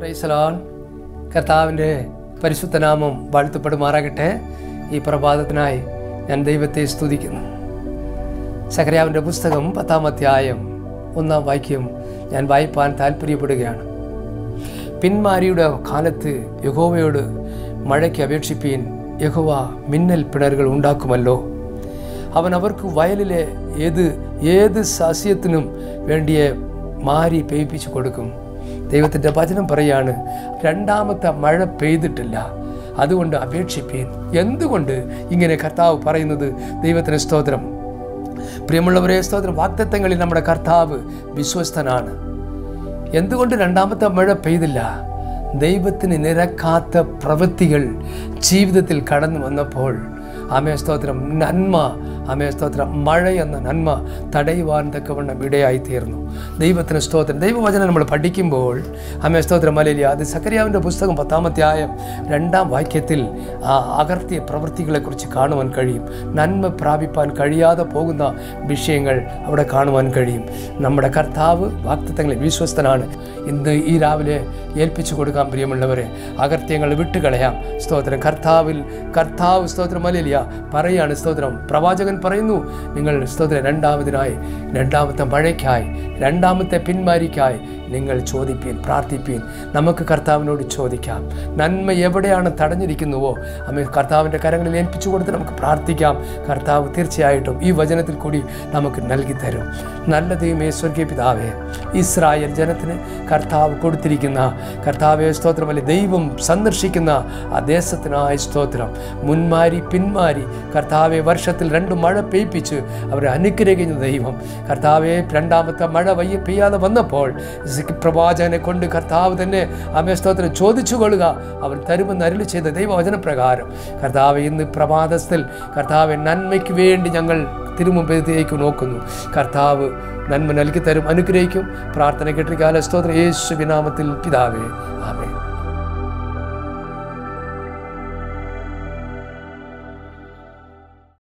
പ്രൈസലോൺ കർത്താവിൻ്റെ പരിശുദ്ധനാമം വാഴ്ത്തപ്പെടുമാറാകട്ടെ ഈ പ്രഭാതത്തിനായി ഞാൻ ദൈവത്തെ സ്തുതിക്കുന്നു സഖറിയാവിൻ്റെ പുസ്തകം പത്താം അധ്യായം ഒന്നാം വാക്യം ഞാൻ വായിപ്പാൻ താല്പര്യപ്പെടുകയാണ് പിന്മാരിയുടെ കാലത്ത് യഹോവയോട് മഴയ്ക്ക് അപേക്ഷിപ്പീൻ യഹോവ മിന്നൽ പിണറുകൾ ഉണ്ടാക്കുമല്ലോ അവൻ അവർക്ക് വയലിലെ ഏത് ഏത് സസ്യത്തിനും വേണ്ടിയ മാരി പെയ്പ്പിച്ചു കൊടുക്കും ദൈവത്തിൻ്റെ വചനം പറയാണ് രണ്ടാമത്തെ മഴ പെയ്തിട്ടില്ല അതുകൊണ്ട് അപേക്ഷിപ്പീൻ എന്തുകൊണ്ട് ഇങ്ങനെ കർത്താവ് പറയുന്നത് ദൈവത്തിന് സ്തോത്രം പ്രിയമുള്ളവരെ സ്തോത്രം വാക്തത്വങ്ങളിൽ നമ്മുടെ കർത്താവ് വിശ്വസ്തനാണ് എന്തുകൊണ്ട് രണ്ടാമത്തെ മഴ പെയ്തില്ല ദൈവത്തിന് നിരക്കാത്ത പ്രവൃത്തികൾ ജീവിതത്തിൽ കടന്നു വന്നപ്പോൾ ആമേ സ്തോത്രം നന്മ ആമേ സ്തോത്രം മഴ എന്ന നന്മ തടയുവാൻ തക്കവണ്ണം ഇടയായി തീർന്നു ദൈവത്തിന് സ്തോത്രം ദൈവവചനം നമ്മൾ പഠിക്കുമ്പോൾ ആമേ സ്തോത്രം മലയില അത് സക്കരിയാവിൻ്റെ പുസ്തകം പത്താമധ്യായം രണ്ടാം വാക്യത്തിൽ ആ അകർത്തിയ പ്രവൃത്തികളെക്കുറിച്ച് കാണുവാൻ കഴിയും നന്മ പ്രാപിപ്പാൻ കഴിയാതെ പോകുന്ന വിഷയങ്ങൾ അവിടെ കാണുവാൻ കഴിയും നമ്മുടെ കർത്താവ് വാക്തത്വങ്ങളിൽ വിശ്വസ്തനാണ് ഇന്ന് ഈ രാവിലെ ഏൽപ്പിച്ചു കൊടുക്കാൻ പ്രിയമുള്ളവരെ അകർത്യങ്ങൾ വിട്ടുകളയാം സ്തോത്രം കർത്താവിൽ കർത്താവ് സ്തോത്രം മലയിലിയ പറയാണ് സ്തോത്രം പ്രവാചകൻ പറയുന്നു നിങ്ങൾ സ്തോത്രം രണ്ടാമതിനായി രണ്ടാമത്തെ മഴയ്ക്കായി രണ്ടാമത്തെ പിന്മാരിക്കായി നിങ്ങൾ ചോദിപ്പീൻ പ്രാർത്ഥിപ്പീൻ നമുക്ക് കർത്താവിനോട് ചോദിക്കാം നന്മ എവിടെയാണ് തടഞ്ഞിരിക്കുന്നുവോ അമ്മ കർത്താവിൻ്റെ കരങ്ങളിൽ ഏൽപ്പിച്ചു കൊടുത്ത് നമുക്ക് പ്രാർത്ഥിക്കാം കർത്താവ് തീർച്ചയായിട്ടും ഈ വചനത്തിൽ കൂടി നമുക്ക് നൽകി തരും നല്ല ദൈവമേ സ്വർഗീയ പിതാവേ ഇസ്രായേൽ ജനത്തിന് കർത്താവ് കൊടുത്തിരിക്കുന്ന കർത്താവെ സ്തോത്രമല്ല ദൈവം സന്ദർശിക്കുന്ന ആ ദേശത്തിനായ സ്തോത്രം മുൻമാരി പിന്മാരി കർത്താവെ വർഷത്തിൽ രണ്ട് മഴ പെയ്പ്പിച്ച് അവരെ അനുഗ്രഹിക്കുന്ന ദൈവം കർത്താവെ രണ്ടാമത്തെ മഴ വയ്യ പെയ്യാതെ വന്നപ്പോൾ പ്രവാചകനെ കൊണ്ട് കർത്താവ് തന്നെ അമ്മേ സ്തോത്രം ചോദിച്ചു കൊള്ളുക അവൻ തരുമെന്ന് അരുളി ചെയ്ത ദൈവവചനപ്രകാരം കർത്താവ് ഇന്ന് പ്രഭാതത്തിൽ കർത്താവ് നന്മയ്ക്ക് വേണ്ടി ഞങ്ങൾ തിരുമുമ്പത്തേക്ക് നോക്കുന്നു കർത്താവ് നന്മ നൽകി തരും അനുഗ്രഹിക്കും പ്രാർത്ഥന കെട്ടിക്കാല സ്തോത്ര യേശു വിനാമത്തിൽ പിതാവേ ആമേ